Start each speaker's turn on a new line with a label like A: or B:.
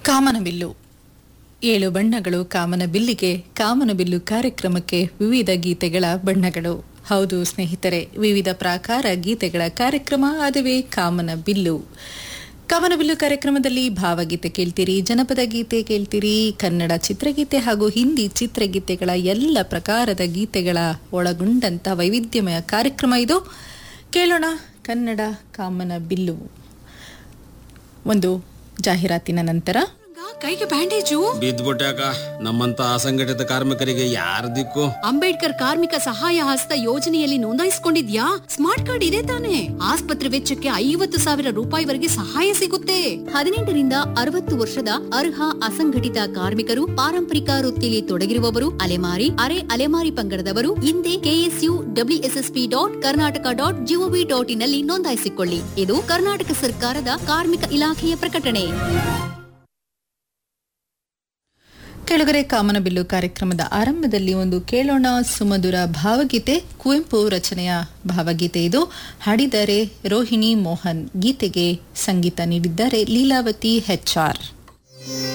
A: ಕಾಮನಬಿಲ್ಲು ಏಳು ಬಣ್ಣಗಳು ಕಾಮನಬಿಲ್ಲಿಗೆ ಕಾಮನಬಿಲ್ಲು ಕಾರ್ಯಕ್ರಮಕ್ಕೆ ವಿವಿಧ ಗೀತೆಗಳ ಬಣ್ಣಗಳು ಹೌದು ಸ್ನೇಹಿತರೆ ವಿವಿಧ ಪ್ರಾಕಾರ ಗೀತೆಗಳ ಕಾರ್ಯಕ್ರಮ ಅದುವೇ ಕಾಮನಬಿಲ್ಲು ಕಾಮನಬಿಲ್ಲು ಕಾರ್ಯಕ್ರಮದಲ್ಲಿ ಭಾವಗೀತೆ ಕೇಳ್ತೀರಿ ಜನಪದ ಗೀತೆ ಕೇಳ್ತೀರಿ ಕನ್ನಡ ಚಿತ್ರಗೀತೆ ಹಾಗೂ ಹಿಂದಿ ಚಿತ್ರಗೀತೆಗಳ ಎಲ್ಲ ಪ್ರಕಾರದ ಗೀತೆಗಳ ಒಳಗೊಂಡಂತ ವೈವಿಧ್ಯಮಯ ಕಾರ್ಯಕ್ರಮ ಇದು ಕೇಳೋಣ ಕನ್ನಡ ಕಾಮನಬಿಲ್ಲು ಒಂದು ಜಾಹೀರಾತಿನ ನಂತರ
B: ಕೈಗೆ ಬ್ಯಾಂಡೇಜು
C: ಬಿದ್ದ್ಬಿಟ್ಯಾಕ ನಮ್ಮಂತ ಅಸಂಘಟಿತ ಕಾರ್ಮಿಕರಿಗೆ ಯಾರ ದಿಕ್ಕು
B: ಅಂಬೇಡ್ಕರ್ ಕಾರ್ಮಿಕ ಸಹಾಯ ಹಸ್ತ ಯೋಜನೆಯಲ್ಲಿ ನೋಂದಾಯಿಸಿಕೊಂಡಿದ್ಯಾ ಸ್ಮಾರ್ಟ್ ಕಾರ್ಡ್ ಇದೆ ತಾನೆ ಆಸ್ಪತ್ರೆ ವೆಚ್ಚಕ್ಕೆ ಐವತ್ತು ಸಾವಿರ ರೂಪಾಯಿವರೆಗೆ ಸಹಾಯ ಸಿಗುತ್ತೆ ಹದಿನೆಂಟರಿಂದ ಅರವತ್ತು ವರ್ಷದ ಅರ್ಹ ಅಸಂಘಟಿತ ಕಾರ್ಮಿಕರು ಪಾರಂಪರಿಕ ವೃತ್ತಿಯಲ್ಲಿ ತೊಡಗಿರುವವರು ಅಲೆಮಾರಿ ಅರೆ ಅಲೆಮಾರಿ ಪಂಗಡದವರು ಹಿಂದೆ KSU WSSP dot Karnataka dot GOV dot in ನಲ್ಲಿ ನೋಂದಾಯಿಸಿಕೊಳ್ಳಿ ಇದು ಕರ್ನಾಟಕ ಸರ್ಕಾರದ ಕಾರ್ಮಿಕ ಇಲಾಖೆಯ ಪ್ರಕಟಣೆ
A: ಕೆಳಗರೆ ಕಾಮನಬಿಲ್ಲು ಕಾರ್ಯಕ್ರಮದ ಆರಂಭದಲ್ಲಿ ಒಂದು ಕೇಳೋಣ ಸುಮಧುರ ಭಾವಗೀತೆ ಕುವೆಂಪು ರಚನೆಯ ಭಾವಗೀತೆ ಇದು ಹಾಡಿದರೆ ರೋಹಿಣಿ ಮೋಹನ್ ಗೀತೆಗೆ ಸಂಗೀತ ನೀಡಿದ್ದಾರೆ ಲೀಲಾವತಿ ಹೆಚ್ಆರ್